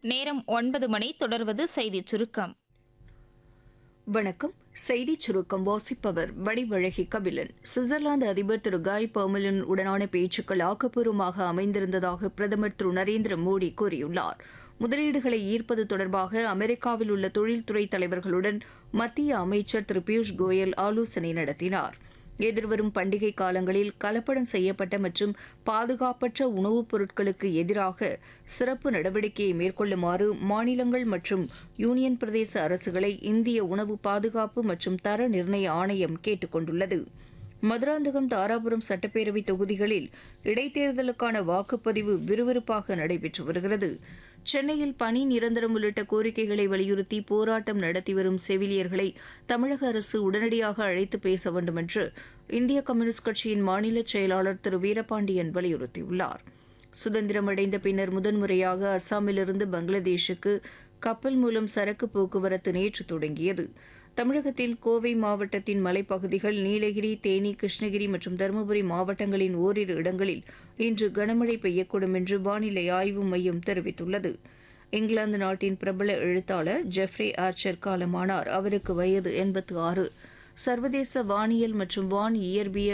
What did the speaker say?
நேரம் ஒன்பது மணி தொடர்வது செய்திச் சுருக்கம் வணக்கம் செய்திச் சுருக்கம் வாசிப்பவர் வடிவழகி கபிலன் சுவிட்சர்லாந்து அதிபர் திரு காய் பர்மலன் உடனான பேச்சுக்கள் ஆக்கப்பூர்வமாக அமைந்திருந்ததாக பிரதமர் திரு நரேந்திர மோடி கூறியுள்ளார் முதலீடுகளை ஈர்ப்பது தொடர்பாக அமெரிக்காவில் உள்ள தொழில்துறை தலைவர்களுடன் மத்திய அமைச்சர் திரு பியூஷ் கோயல் ஆலோசனை நடத்தினார் எதிர்வரும் பண்டிகை காலங்களில் கலப்படம் செய்யப்பட்ட மற்றும் பாதுகாப்பற்ற உணவுப் பொருட்களுக்கு எதிராக சிறப்பு நடவடிக்கையை மேற்கொள்ளுமாறு மாநிலங்கள் மற்றும் யூனியன் பிரதேச அரசுகளை இந்திய உணவு பாதுகாப்பு மற்றும் தர நிர்ணய ஆணையம் கேட்டுக் கொண்டுள்ளது மதுராந்தகம் தாராபுரம் சட்டப்பேரவை தொகுதிகளில் இடைத்தேர்தலுக்கான வாக்குப்பதிவு விறுவிறுப்பாக நடைபெற்று வருகிறது சென்னையில் பணி நிரந்தரம் உள்ளிட்ட கோரிக்கைகளை வலியுறுத்தி போராட்டம் நடத்தி வரும் செவிலியர்களை தமிழக அரசு உடனடியாக அழைத்து பேச வேண்டும் என்று இந்திய கம்யூனிஸ்ட் கட்சியின் மாநில செயலாளர் திரு வீரபாண்டியன் வலியுறுத்தியுள்ளார் சுதந்திரம் அடைந்த பின்னர் முதன்முறையாக அஸ்ஸாமிலிருந்து பங்களாதேஷுக்கு கப்பல் மூலம் சரக்கு போக்குவரத்து நேற்று தொடங்கியது தமிழகத்தில் கோவை மாவட்டத்தின் மலைப்பகுதிகள் நீலகிரி தேனி கிருஷ்ணகிரி மற்றும் தருமபுரி மாவட்டங்களின் ஓரிரு இடங்களில் இன்று கனமழை பெய்யக்கூடும் என்று வானிலை ஆய்வு மையம் தெரிவித்துள்ளது இங்கிலாந்து நாட்டின் பிரபல எழுத்தாளர் ஜெஃப்ரே ஆர்ச்சர் காலமானார் அவருக்கு வயது எண்பத்து ஆறு சர்வதேச வானியல் மற்றும் வான் இயற்பியல்